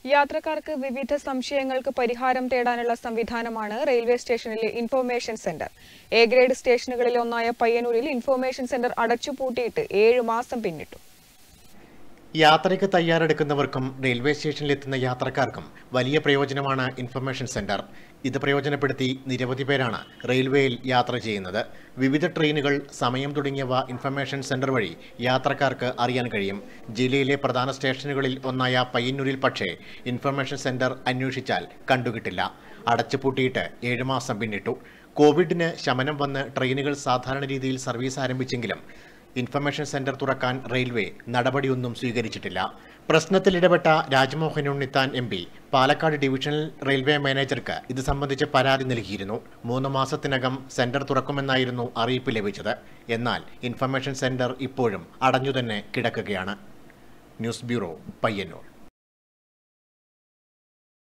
യാത്രക്കാർക്ക് വിവിധ സംശയങ്ങൾക്ക് പരിഹാരം തേടാനുള്ള സംവിധാനമാണ് റെയിൽവേ സ്റ്റേഷനിലെ ഇൻഫോർമേഷൻ സെന്റർ എ ഗ്രേഡ് സ്റ്റേഷനുകളിൽ ഒന്നായ പയ്യന്നൂരിൽ ഇൻഫോർമേഷൻ സെന്റർ അടച്ചുപൂട്ടിയിട്ട് ഏഴ് മാസം പിന്നിട്ടു യാത്രയ്ക്ക് തയ്യാറെടുക്കുന്നവർക്കും റെയിൽവേ സ്റ്റേഷനിലെത്തുന്ന യാത്രക്കാർക്കും വലിയ പ്രയോജനമാണ് ഇൻഫർമേഷൻ സെന്റർ ഇത് പ്രയോജനപ്പെടുത്തി നിരവധി പേരാണ് റെയിൽവേയിൽ യാത്ര ചെയ്യുന്നത് വിവിധ ട്രെയിനുകൾ സമയം തുടങ്ങിയവ ഇൻഫർമേഷൻ സെന്റർ വഴി യാത്രക്കാർക്ക് അറിയാൻ കഴിയും ജില്ലയിലെ പ്രധാന സ്റ്റേഷനുകളിൽ ഒന്നായ പയ്യന്നൂരിൽ പക്ഷേ ഇൻഫർമേഷൻ സെന്റർ അന്വേഷിച്ചാൽ കണ്ടുകിട്ടില്ല അടച്ചുപൂട്ടിയിട്ട് ഏഴ് മാസം പിന്നിട്ടു കോവിഡിന് ശമനം വന്ന് ട്രെയിനുകൾ സാധാരണ രീതിയിൽ സർവീസ് ആരംഭിച്ചെങ്കിലും ഇൻഫർമേഷൻ സെന്റർ തുറക്കാൻ റെയിൽവേ നടപടിയൊന്നും സ്വീകരിച്ചിട്ടില്ല പ്രശ്നത്തിൽ ഇടപെട്ട Rajmohan Unnithan M P Palakkad divisional railway മാനേജർക്ക് ഇത് സംബന്ധിച്ച് പരാതി നൽകിയിരുന്നു മൂന്ന് മാസത്തിനകം സെന്റർ തുറക്കുമെന്നായിരുന്നു അറിയിപ്പ് ലഭിച്ചത് എന്നാൽ ഇൻഫർമേഷൻ സെന്റർ ഇപ്പോഴും അടഞ്ഞുതന്നെ കിടക്കുകയാണ് ന്യൂസ് ബ്യൂറോ പയ്യന്നൂർ